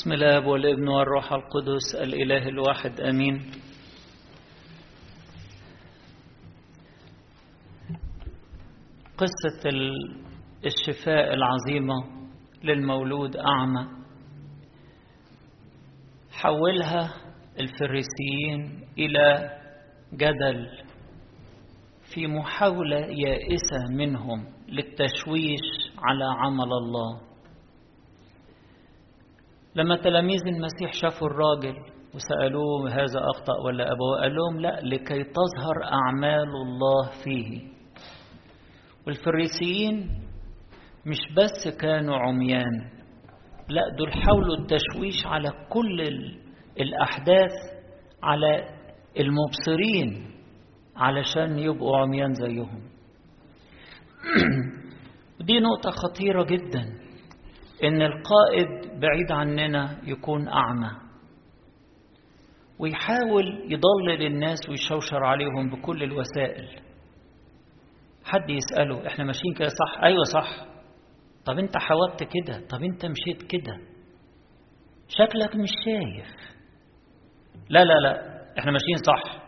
بسم الله والابن والروح القدس الإله الواحد أمين قصة الشفاء العظيمة للمولود أعمى حولها الفريسيين إلى جدل في محاولة يائسة منهم للتشويش على عمل الله لما تلاميذ المسيح شافوا الراجل وسألوه هذا أخطأ ولا أبوه قال لهم لا لكي تظهر أعمال الله فيه والفريسيين مش بس كانوا عميان لا دول حاولوا التشويش على كل الأحداث على المبصرين علشان يبقوا عميان زيهم دي نقطة خطيرة جدا إن القائد بعيد عننا يكون أعمى ويحاول يضلل الناس ويشوشر عليهم بكل الوسائل حد يسأله احنا ماشيين كده صح ايوه صح طب انت حاولت كده طب انت مشيت كده شكلك مش شايف لا لا لا احنا ماشيين صح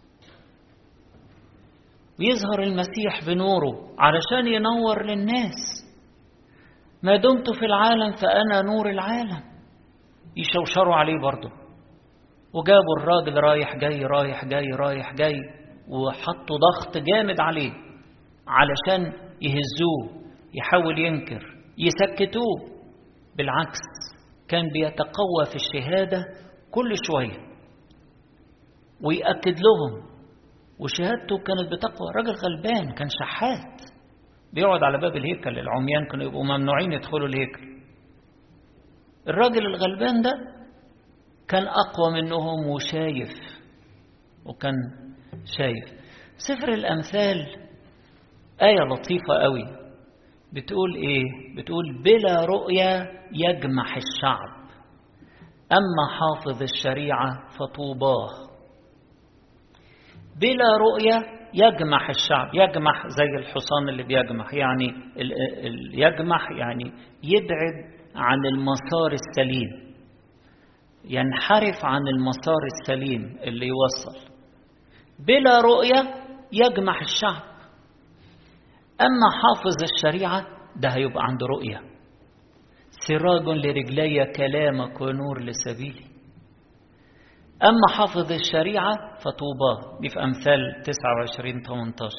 ويظهر المسيح بنوره علشان ينور للناس ما دمت في العالم فأنا نور العالم يشوشروا عليه برضه وجابوا الراجل رايح جاي رايح جاي رايح جاي وحطوا ضغط جامد عليه علشان يهزوه يحاول ينكر يسكتوه بالعكس كان بيتقوى في الشهادة كل شوية ويأكد لهم وشهادته كانت بتقوى راجل غلبان كان شحات بيقعد على باب الهيكل العميان كانوا يبقوا ممنوعين يدخلوا الهيكل الراجل الغلبان ده كان أقوى منهم وشايف وكان شايف سفر الأمثال آية لطيفة قوي بتقول إيه بتقول بلا رؤية يجمح الشعب أما حافظ الشريعة فطوباه بلا رؤية يجمح الشعب يجمح زي الحصان اللي بيجمح يعني ال ال يجمح يعني يبعد عن المسار السليم ينحرف عن المسار السليم اللي يوصل بلا رؤية يجمح الشعب أما حافظ الشريعة ده هيبقى عنده رؤية سراج لرجلي كلامك ونور لسبيلي أما حافظ الشريعة فطوباه دي في أمثال 29 18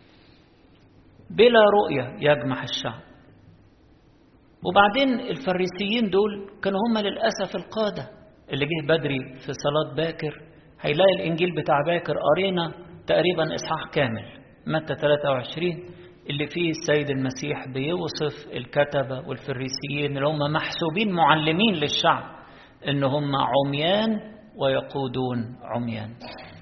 بلا رؤية يجمح الشعب وبعدين الفريسيين دول كانوا هم للأسف القادة اللي جه بدري في صلاة باكر هيلاقي الإنجيل بتاع باكر قرينا تقريبا إصحاح كامل متى 23 اللي فيه السيد المسيح بيوصف الكتبة والفريسيين اللي هم محسوبين معلمين للشعب إن هم عميان ويقودون عميان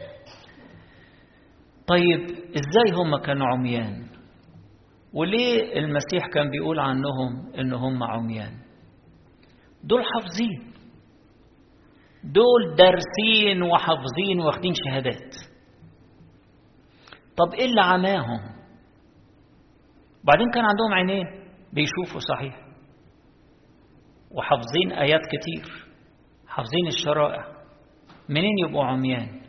طيب ازاي هم كانوا عميان وليه المسيح كان بيقول عنهم ان هم عميان دول حافظين دول دارسين وحافظين واخدين شهادات طب ايه اللي عماهم بعدين كان عندهم عينين بيشوفوا صحيح وحافظين ايات كتير حافظين الشرائع منين يبقوا عميان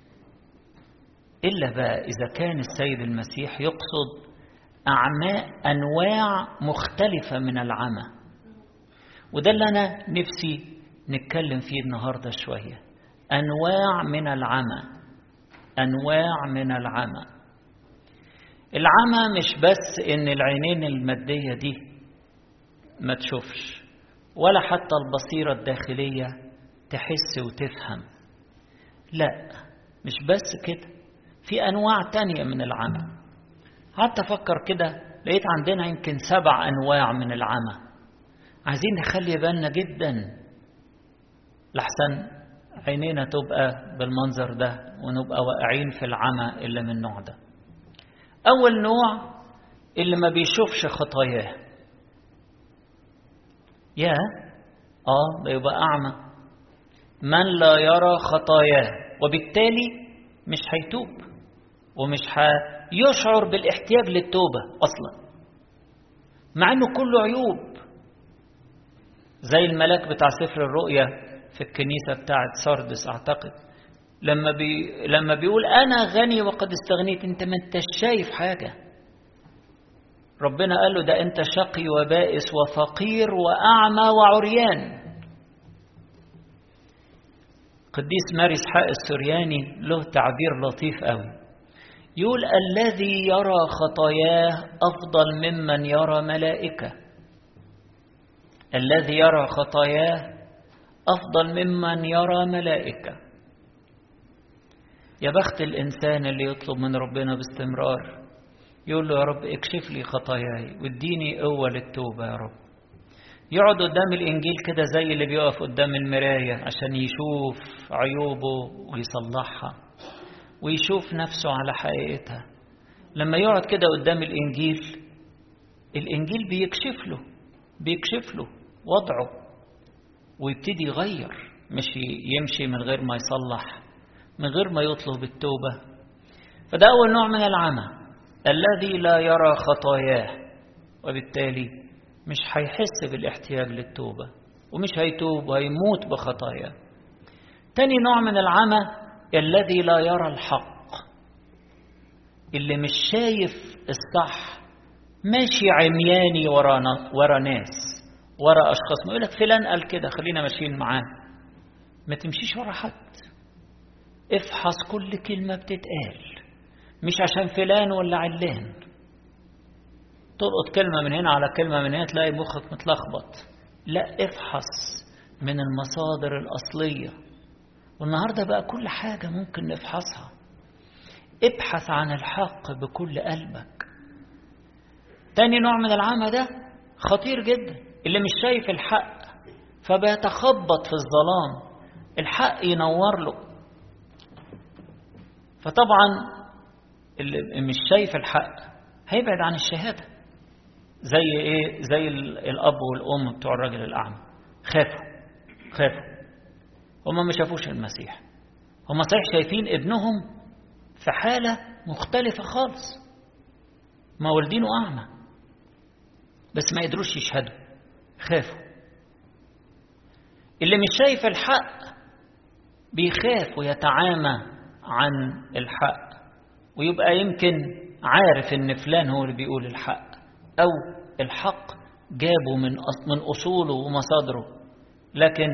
إلا بقى إذا كان السيد المسيح يقصد أعماء أنواع مختلفة من العمى وده اللي أنا نفسي نتكلم فيه النهاردة شوية أنواع من العمى أنواع من العمى العمى مش بس إن العينين المادية دي ما تشوفش ولا حتى البصيرة الداخلية تحس وتفهم لا مش بس كده في أنواع تانية من العمى قعدت أفكر كده لقيت عندنا يمكن سبع أنواع من العمى عايزين نخلي بالنا جدا لحسن عينينا تبقى بالمنظر ده ونبقى واقعين في العمى اللي من النوع ده أول نوع اللي ما بيشوفش خطاياه يا اه ده يبقى أعمى من لا يرى خطاياه وبالتالي مش هيتوب ومش هيشعر بالاحتياج للتوبة أصلا مع أنه كله عيوب زي الملاك بتاع سفر الرؤيا في الكنيسة بتاعت سردس أعتقد لما, بي لما بيقول أنا غني وقد استغنيت أنت ما أنت شايف حاجة ربنا قال له ده أنت شقي وبائس وفقير وأعمى وعريان قديس ماري اسحاق السرياني له تعبير لطيف قوي يقول الذي يرى خطاياه أفضل ممن يرى ملائكة الذي يرى خطاياه أفضل ممن يرى ملائكة يا بخت الإنسان اللي يطلب من ربنا باستمرار يقول له يا رب اكشف لي خطاياي واديني قوة للتوبة يا رب يقعد قدام الإنجيل كده زي اللي بيقف قدام المراية عشان يشوف عيوبه ويصلحها ويشوف نفسه على حقيقتها لما يقعد كده قدام الإنجيل الإنجيل بيكشف له بيكشف له وضعه ويبتدي يغير مش يمشي من غير ما يصلح من غير ما يطلب التوبة فده أول نوع من العمى الذي لا يرى خطاياه وبالتالي مش هيحس بالاحتياج للتوبة ومش هيتوب وهيموت بخطاياه تاني نوع من العمى الذي لا يرى الحق اللي مش شايف الصح ماشي عمياني ورا ورا ناس ورا اشخاص ما يقول لك فلان قال كده خلينا ماشيين معاه ما تمشيش ورا حد افحص كل كلمة بتتقال مش عشان فلان ولا علان تلقط كلمة من هنا على كلمة من هنا تلاقي مخك متلخبط لا افحص من المصادر الأصلية والنهاردة بقى كل حاجة ممكن نفحصها ابحث عن الحق بكل قلبك تاني نوع من العمى ده خطير جدا اللي مش شايف الحق فبيتخبط في الظلام الحق ينور له فطبعا اللي مش شايف الحق هيبعد عن الشهادة زي ايه زي الاب والام بتوع الراجل الاعمى خافوا خافوا هما ما شافوش المسيح هما صحيح شايفين ابنهم في حالة مختلفة خالص ما والدينه أعمى بس ما يقدروش يشهدوا خافوا اللي مش شايف الحق بيخاف ويتعامى عن الحق ويبقى يمكن عارف ان فلان هو اللي بيقول الحق او الحق جابه من من اصوله ومصادره لكن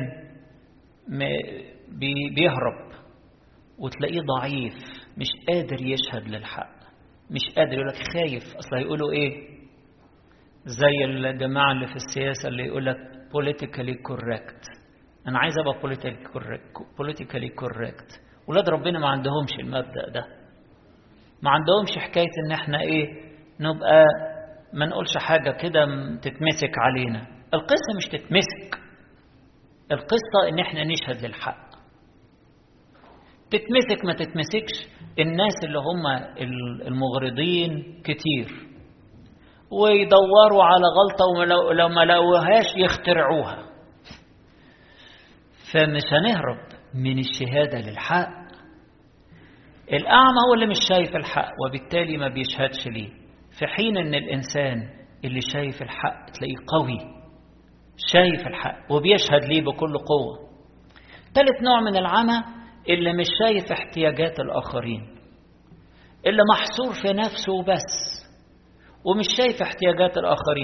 بيهرب وتلاقيه ضعيف مش قادر يشهد للحق مش قادر يقول لك خايف اصل هيقولوا ايه زي الجماعه اللي في السياسه اللي يقول لك politically correct انا عايز ابقى politically correct politically correct ولاد ربنا ما عندهمش المبدا ده ما عندهمش حكايه ان احنا ايه نبقى ما نقولش حاجه كده تتمسك علينا القصه مش تتمسك القصه ان احنا نشهد للحق تتمسك ما تتمسكش الناس اللي هم المغرضين كتير ويدوروا على غلطة ولو ما لقوهاش يخترعوها فمش هنهرب من الشهادة للحق الأعمى هو اللي مش شايف الحق وبالتالي ما بيشهدش ليه في حين أن الإنسان اللي شايف الحق تلاقيه قوي شايف الحق وبيشهد ليه بكل قوة ثالث نوع من العمى اللي مش شايف احتياجات الآخرين اللي محصور في نفسه بس ومش شايف احتياجات الآخرين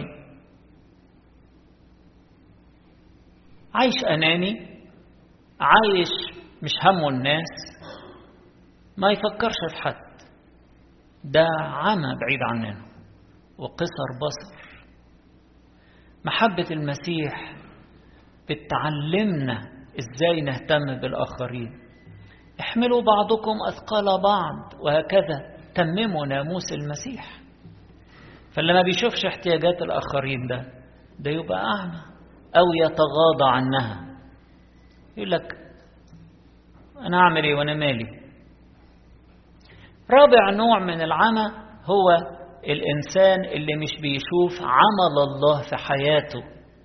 عايش أناني عايش مش همه الناس ما يفكرش في حد ده عمى بعيد عننا وقصر بصر محبة المسيح بتعلمنا ازاي نهتم بالآخرين احملوا بعضكم أثقال بعض وهكذا تمموا ناموس المسيح فاللي ما بيشوفش احتياجات الآخرين ده ده يبقى أعمى أو يتغاضى عنها يقول لك أنا أعمل إيه وأنا مالي رابع نوع من العمى هو الإنسان اللي مش بيشوف عمل الله في حياته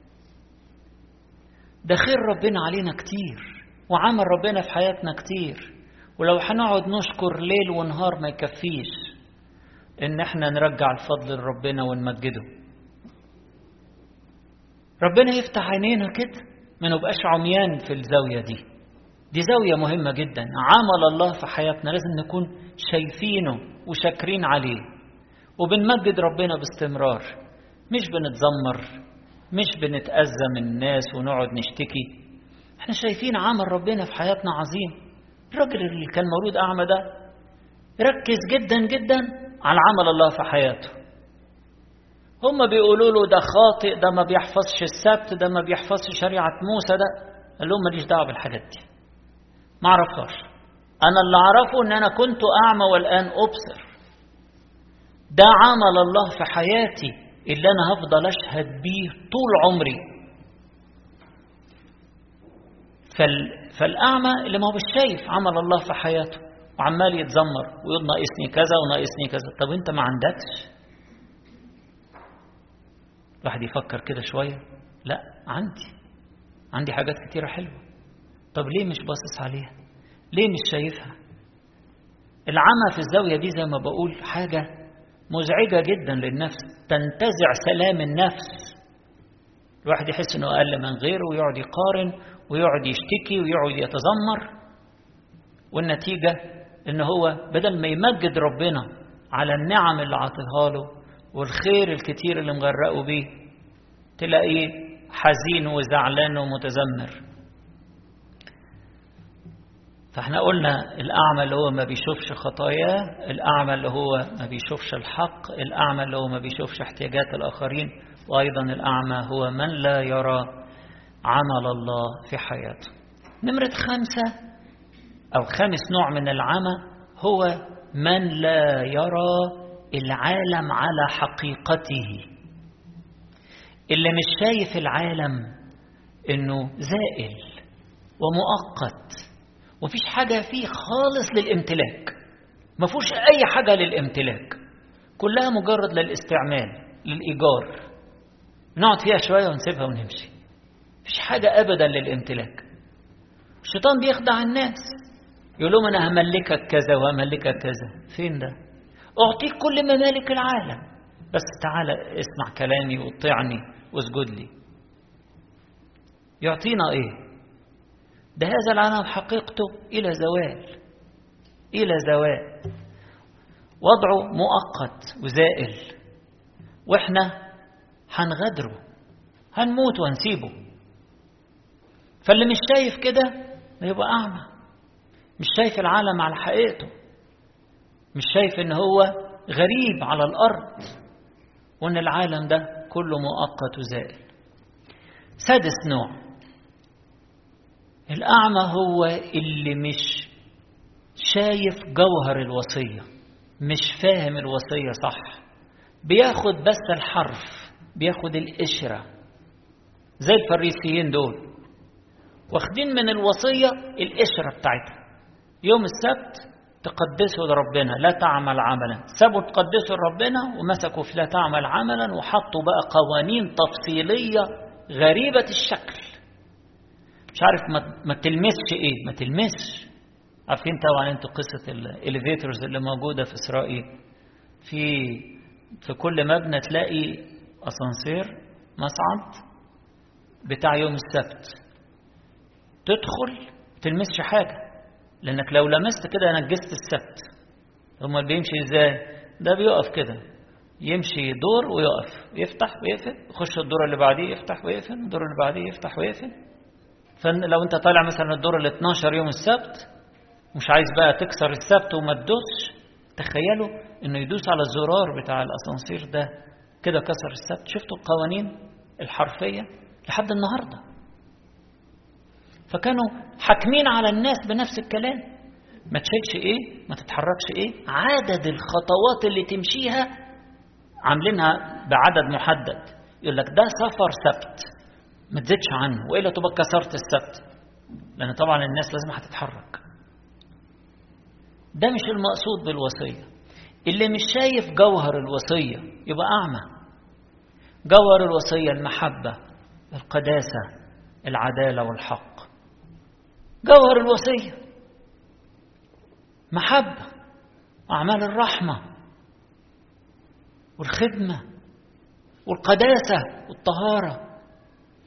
ده خير ربنا علينا كتير وعمل ربنا في حياتنا كتير ولو هنقعد نشكر ليل ونهار ما يكفيش ان احنا نرجع الفضل لربنا ونمجده ربنا يفتح عينينا كده ما نبقاش عميان في الزاوية دي دي زاوية مهمة جدا عمل الله في حياتنا لازم نكون شايفينه وشاكرين عليه وبنمجد ربنا باستمرار مش بنتذمر مش بنتأذى من الناس ونقعد نشتكي احنا شايفين عمل ربنا في حياتنا عظيم الراجل اللي كان مولود أعمى ده ركز جدا جدا على عمل الله في حياته هم بيقولوا له ده خاطئ ده ما بيحفظش السبت ده ما بيحفظش شريعة موسى ده قال لهم ماليش دعوة بالحاجات دي ما اعرفهاش انا اللي اعرفه ان انا كنت اعمى والان ابصر ده عمل الله في حياتي اللي انا هفضل اشهد بيه طول عمري فال... فالاعمى اللي ما هو مش شايف عمل الله في حياته وعمال يتذمر ويقول ناقصني كذا وناقصني كذا طب انت ما عندكش الواحد يفكر كده شويه لا عندي عندي حاجات كتيره حلوه طب ليه مش باصص عليها ليه مش شايفها العمى في الزاويه دي زي ما بقول حاجه مزعجه جدا للنفس تنتزع سلام النفس الواحد يحس انه اقل من غيره ويقعد يقارن ويقعد يشتكي ويقعد يتذمر والنتيجه ان هو بدل ما يمجد ربنا على النعم اللي عاطيها له والخير الكتير اللي مغرقه بيه تلاقيه حزين وزعلان ومتذمر فاحنا قلنا الأعمى اللي هو ما بيشوفش خطاياه الأعمى اللي هو ما بيشوفش الحق الأعمى اللي هو ما بيشوفش احتياجات الآخرين وأيضا الأعمى هو من لا يرى عمل الله في حياته نمرة خمسة أو خامس نوع من العمى هو من لا يرى العالم على حقيقته اللي مش شايف العالم انه زائل ومؤقت ومفيش حاجة فيه خالص للامتلاك ما فيهوش أي حاجة للامتلاك كلها مجرد للاستعمال للإيجار نقعد فيها شوية ونسيبها ونمشي مفيش حاجة أبدا للامتلاك الشيطان بيخدع الناس يقول لهم أنا هملكك كذا وهملكك كذا فين ده أعطيك كل ممالك العالم بس تعالى اسمع كلامي واطيعني واسجد لي يعطينا ايه ده هذا العالم حقيقته إلى زوال إلى زوال وضعه مؤقت وزائل وإحنا هنغادره هنموت ونسيبه فاللي مش شايف كده يبقى أعمى مش شايف العالم على حقيقته مش شايف إن هو غريب على الأرض وإن العالم ده كله مؤقت وزائل سادس نوع الأعمى هو اللي مش شايف جوهر الوصية مش فاهم الوصية صح بياخد بس الحرف بياخد القشرة زي الفريسيين دول واخدين من الوصية القشرة بتاعتها يوم السبت تقدسوا لربنا لا تعمل عملا سابوا تقدسوا لربنا ومسكوا في لا تعمل عملا وحطوا بقى قوانين تفصيلية غريبة الشكل مش عارف ما, ما تلمسش ايه ما تلمسش عارفين طبعا انتوا قصة الاليفيتورز اللي موجودة في اسرائيل في في كل مبنى تلاقي اسانسير مصعد بتاع يوم السبت تدخل تلمسش حاجة لانك لو لمست كده نجست السبت امال بيمشي ازاي ده بيقف كده يمشي دور ويقف يفتح ويقفل يخش الدور اللي بعديه يفتح ويقفل الدور اللي بعديه يفتح ويقفل فلو انت طالع مثلا الدور ال 12 يوم السبت مش عايز بقى تكسر السبت وما تدوسش تخيلوا انه يدوس على الزرار بتاع الاسانسير ده كده كسر السبت شفتوا القوانين الحرفيه لحد النهارده فكانوا حاكمين على الناس بنفس الكلام ما تشيلش ايه ما تتحركش ايه عدد الخطوات اللي تمشيها عاملينها بعدد محدد يقول لك ده سفر سبت ما تزيدش عنه والا تبقى كسرت السبت لان طبعا الناس لازم هتتحرك ده مش المقصود بالوصيه اللي مش شايف جوهر الوصيه يبقى اعمى جوهر الوصيه المحبه القداسه العداله والحق جوهر الوصيه محبه اعمال الرحمه والخدمه والقداسه والطهاره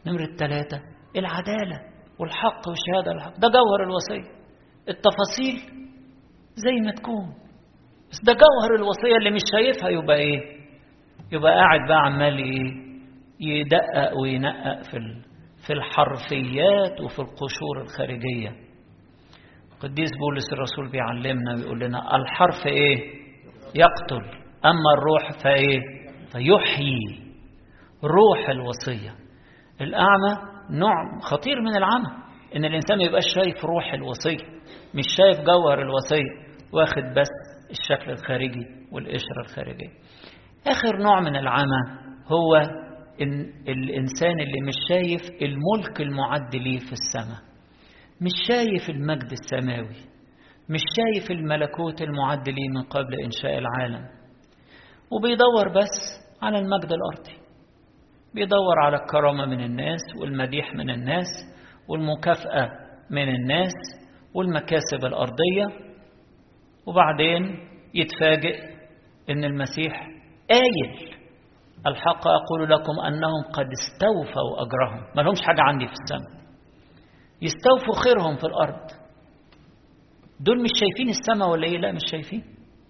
نمرة ثلاثة العدالة والحق والشهادة الحق ده جوهر الوصية التفاصيل زي ما تكون بس ده جوهر الوصية اللي مش شايفها يبقى ايه يبقى قاعد بقى عمال ايه يدقق وينقق في في الحرفيات وفي القشور الخارجية قديس بولس الرسول بيعلمنا ويقول لنا الحرف ايه يقتل اما الروح فايه فيحيي روح الوصية الأعمى نوع خطير من العمى إن الإنسان ما يبقاش شايف روح الوصية مش شايف جوهر الوصية واخد بس الشكل الخارجي والقشرة الخارجية آخر نوع من العمى هو إن الإنسان اللي مش شايف الملك المعد ليه في السماء مش شايف المجد السماوي مش شايف الملكوت المعد ليه من قبل إنشاء العالم وبيدور بس على المجد الأرضي بيدور على الكرامة من الناس والمديح من الناس والمكافأة من الناس والمكاسب الأرضية وبعدين يتفاجئ إن المسيح قايل الحق أقول لكم أنهم قد استوفوا أجرهم ما لهمش حاجة عندي في السماء يستوفوا خيرهم في الأرض دول مش شايفين السماء ولا إيه لا مش شايفين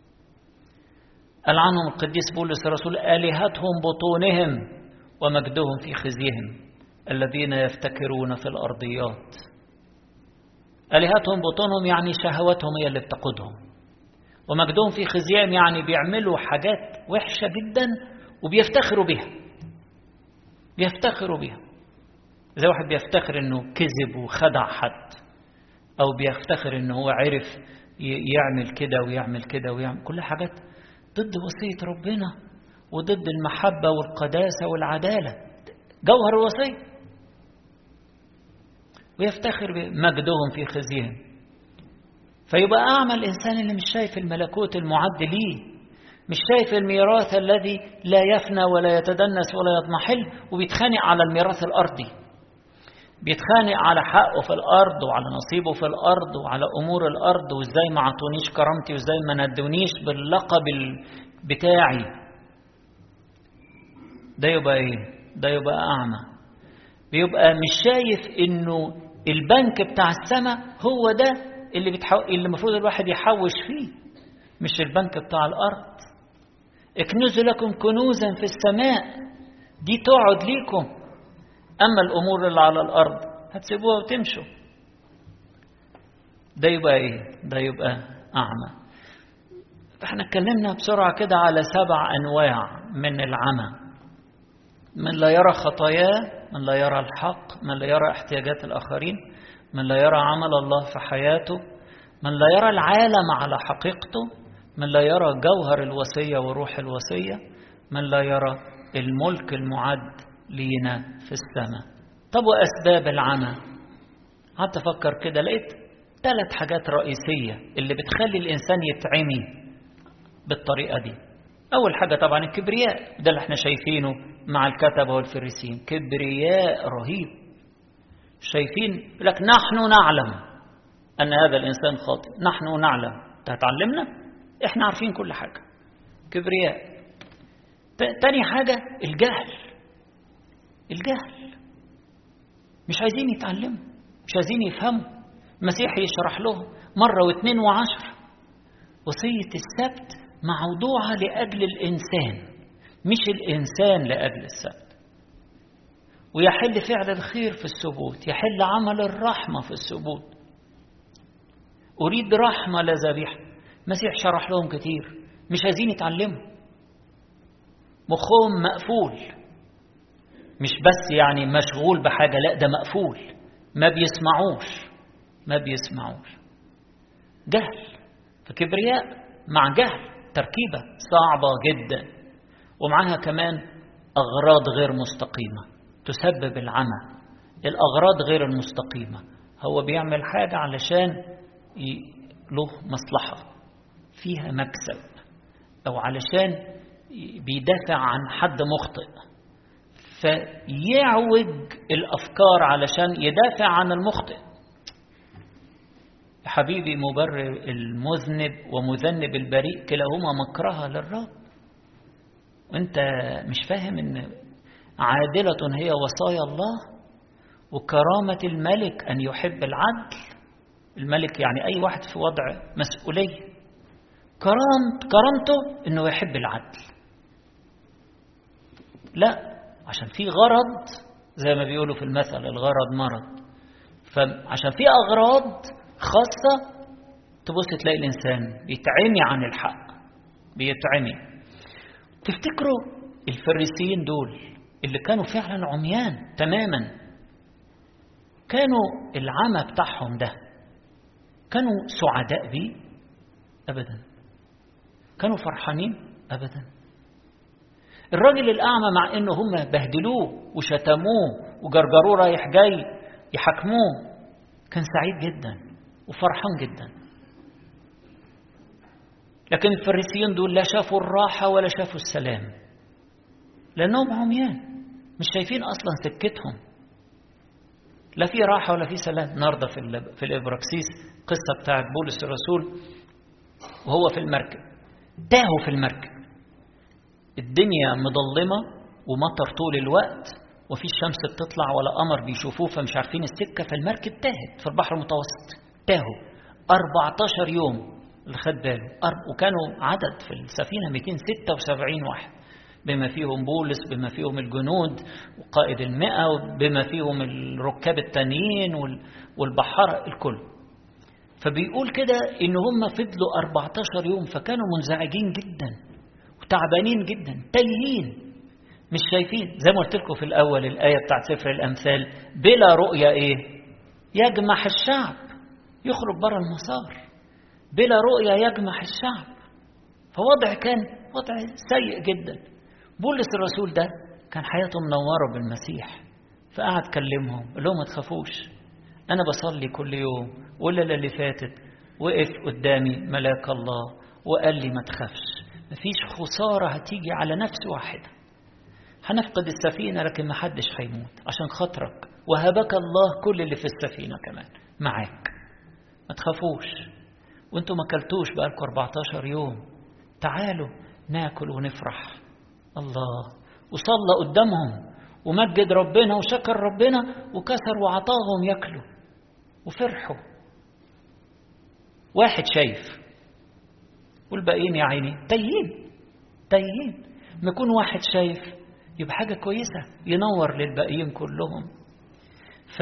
قال عنهم القديس بولس الرسول آلهتهم بطونهم ومجدهم في خزيهم الذين يفتكرون في الأرضيات آلهتهم بطونهم يعني شهواتهم هي اللي بتقودهم ومجدهم في خزيهم يعني بيعملوا حاجات وحشة جدا وبيفتخروا بها بيفتخروا بها زي واحد بيفتخر انه كذب وخدع حد او بيفتخر انه هو عرف يعمل كده ويعمل كده ويعمل كل حاجات ضد وصية ربنا وضد المحبة والقداسة والعدالة جوهر الوصية ويفتخر بمجدهم في خزيهم فيبقى أعمى الإنسان اللي مش شايف الملكوت المعد ليه مش شايف الميراث الذي لا يفنى ولا يتدنس ولا يضمحل وبيتخانق على الميراث الأرضي بيتخانق على حقه في الأرض وعلى نصيبه في الأرض وعلى أمور الأرض وإزاي ما عطونيش كرامتي وإزاي ما ندونيش باللقب بتاعي ده يبقى إيه؟ ده يبقى أعمى بيبقى مش شايف إنه البنك بتاع السماء هو ده اللي بتحو... اللي المفروض الواحد يحوش فيه مش البنك بتاع الأرض اكنزوا لكم كنوزا في السماء دي تقعد ليكم أما الأمور اللي على الأرض هتسيبوها وتمشوا ده يبقى إيه؟ ده يبقى أعمى فإحنا اتكلمنا بسرعة كده على سبع أنواع من العمى من لا يرى خطاياه من لا يرى الحق من لا يرى احتياجات الآخرين من لا يرى عمل الله في حياته من لا يرى العالم على حقيقته من لا يرى جوهر الوصية وروح الوصية من لا يرى الملك المعد لينا في السماء طب وأسباب العمى قعدت أفكر كده لقيت ثلاث حاجات رئيسية اللي بتخلي الإنسان يتعمي بالطريقة دي أول حاجة طبعا الكبرياء ده اللي احنا شايفينه مع الكتبة والفريسين كبرياء رهيب شايفين لك نحن نعلم أن هذا الإنسان خاطئ نحن نعلم هتعلمنا احنا عارفين كل حاجة كبرياء تاني حاجة الجهل الجهل مش عايزين يتعلموا مش عايزين يفهموا المسيح يشرح لهم مرة واثنين وعشر وصية السبت موضوعة لأجل الإنسان مش الإنسان لأجل السبت ويحل فعل الخير في السبوت يحل عمل الرحمة في السبوت أريد رحمة لا ذبيحة المسيح شرح لهم كتير مش عايزين يتعلموا مخهم مقفول مش بس يعني مشغول بحاجة لا ده مقفول ما بيسمعوش ما بيسمعوش جهل فكبرياء مع جهل تركيبة صعبة جدا ومعها كمان أغراض غير مستقيمة تسبب العمى الأغراض غير المستقيمة هو بيعمل حاجة علشان له مصلحة فيها مكسب أو علشان بيدافع عن حد مخطئ فيعوج الأفكار علشان يدافع عن المخطئ حبيبي مبرر المذنب ومذنب البريء كلاهما مكرهة للرب وانت مش فاهم ان عادلة هي وصايا الله وكرامة الملك أن يحب العدل الملك يعني أي واحد في وضع مسؤولية كرامت كرامته أنه يحب العدل لا عشان في غرض زي ما بيقولوا في المثل الغرض مرض فعشان في أغراض خاصة تبص تلاقي الإنسان بيتعمي عن الحق بيتعمي تفتكروا الفريسيين دول اللي كانوا فعلا عميان تماما كانوا العمى بتاعهم ده كانوا سعداء بيه أبدا كانوا فرحانين أبدا الراجل الأعمى مع إنه هم بهدلوه وشتموه وجرجروه رايح جاي يحاكموه كان سعيد جدا وفرحان جدا لكن الفريسيين دول لا شافوا الراحة ولا شافوا السلام لأنهم عميان مش شايفين أصلا سكتهم لا في راحة ولا في سلام النهارده في في الإبراكسيس قصة بتاعت بولس الرسول وهو في المركب تاهوا في المركب الدنيا مظلمة ومطر طول الوقت وفي شمس بتطلع ولا قمر بيشوفوه فمش عارفين السكة فالمركب تاهت في البحر المتوسط تاهوا 14 يوم اللي خد باله وكانوا عدد في السفينة 276 واحد بما فيهم بولس بما فيهم الجنود وقائد المئة بما فيهم الركاب التانيين والبحارة الكل فبيقول كده إن هم فضلوا 14 يوم فكانوا منزعجين جدا وتعبانين جدا تايهين مش شايفين زي ما قلت لكم في الأول الآية بتاعت سفر الأمثال بلا رؤية إيه يجمح الشعب يخرج بره المسار بلا رؤية يجمح الشعب فوضع كان وضع سيء جدا بولس الرسول ده كان حياته منورة بالمسيح فقعد كلمهم قال لهم ما تخافوش أنا بصلي كل يوم والليلة اللي فاتت وقف قدامي ملاك الله وقال لي ما تخافش مفيش خسارة هتيجي على نفس واحدة هنفقد السفينة لكن ما حدش هيموت عشان خاطرك وهبك الله كل اللي في السفينة كمان معاك ما تخافوش وانتوا ما كلتوش بقالكم 14 يوم تعالوا ناكل ونفرح الله وصلى قدامهم ومجد ربنا وشكر ربنا وكسر وعطاهم ياكلوا وفرحوا واحد شايف والباقيين يا عيني تايهين تايهين ما يكون واحد شايف يبقى حاجة كويسة ينور للباقيين كلهم ف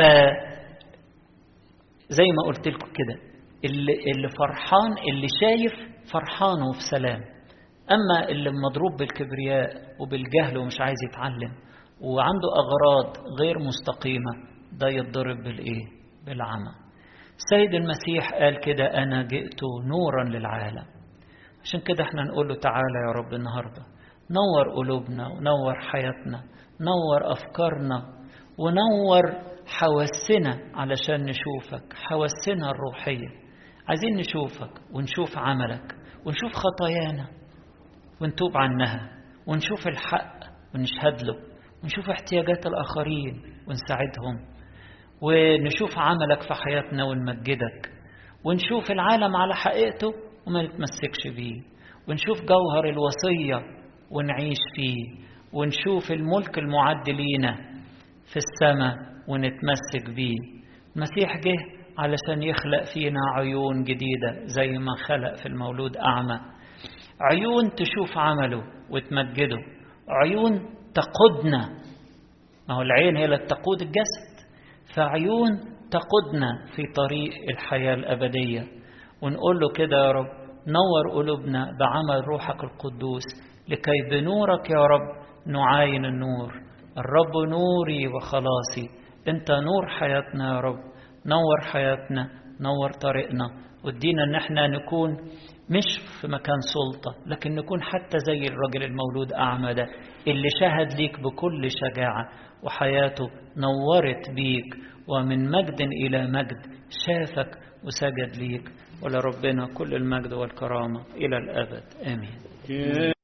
زي ما قلت لكم كده اللي, اللي فرحان اللي شايف فرحان وفي سلام أما اللي مضروب بالكبرياء وبالجهل ومش عايز يتعلم وعنده أغراض غير مستقيمة ده يتضرب بالإيه؟ بالعمى السيد المسيح قال كده أنا جئت نورا للعالم عشان كده احنا نقول له تعالى يا رب النهاردة نور قلوبنا ونور حياتنا نور أفكارنا ونور حواسنا علشان نشوفك حواسنا الروحية عايزين نشوفك ونشوف عملك ونشوف خطايانا ونتوب عنها ونشوف الحق ونشهد له ونشوف احتياجات الآخرين ونساعدهم ونشوف عملك في حياتنا ونمجدك ونشوف العالم على حقيقته وما نتمسكش بيه ونشوف جوهر الوصية ونعيش فيه ونشوف الملك المعد لينا في السماء ونتمسك بيه المسيح جه علشان يخلق فينا عيون جديدة زي ما خلق في المولود أعمى عيون تشوف عمله وتمجده عيون تقودنا ما هو العين هي اللي تقود الجسد فعيون تقودنا في طريق الحياة الأبدية ونقول له كده يا رب نور قلوبنا بعمل روحك القدوس لكي بنورك يا رب نعاين النور الرب نوري وخلاصي انت نور حياتنا يا رب نور حياتنا نور طريقنا وادينا ان احنا نكون مش في مكان سلطة لكن نكون حتى زي الرجل المولود أعمى ده اللي شهد ليك بكل شجاعة وحياته نورت بيك ومن مجد إلى مجد شافك وسجد ليك ولربنا كل المجد والكرامة إلى الأبد آمين